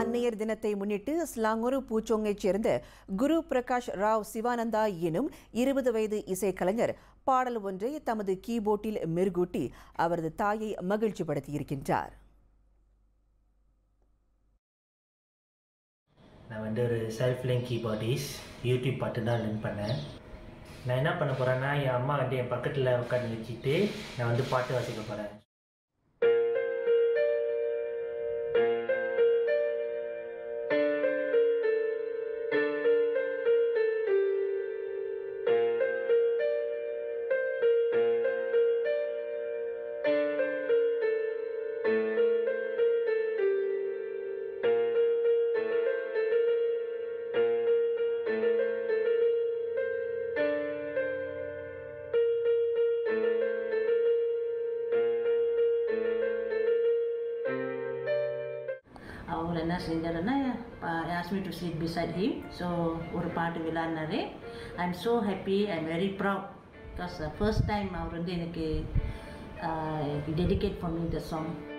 அன்னையர் தினத்தை முன்னிட்டு ஸ்லாங்கூர் பூச்சோங்கைச் சேர்ந்த குரு பிரகாஷ் ராவ் சிவானந்தா எனும் இருபது வயது இசைக்கலைஞர் பாடல் ஒன்றை தமது கீபோர்டில் மெருகூட்டி அவரது தாயை மகிழ்ச்சிப்படுத்தியிருக்கின்றார் நான் வந்து ஒரு செல்ஃப் லிங்க் கீபோர்டிஸ்ட் யூடியூப் பார்த்து தான் லிங்க் பண்ணேன் நான் என்ன பண்ண போகிறேன்னா என் அம்மா வந்து என் பக்கத்தில் உட்காந்து வச்சுட்டு நான் வந்து பாட்டு வாசிக்க போகிறேன் அவர் என்ன செஞ்சாருன்னா asked me to sleep beside him so ஒரு பாட்டு விளாட்னாரு I am so happy I am very proud because first time அவர் வந்து எனக்கு டெடிகேட் பண்ணி த சாங்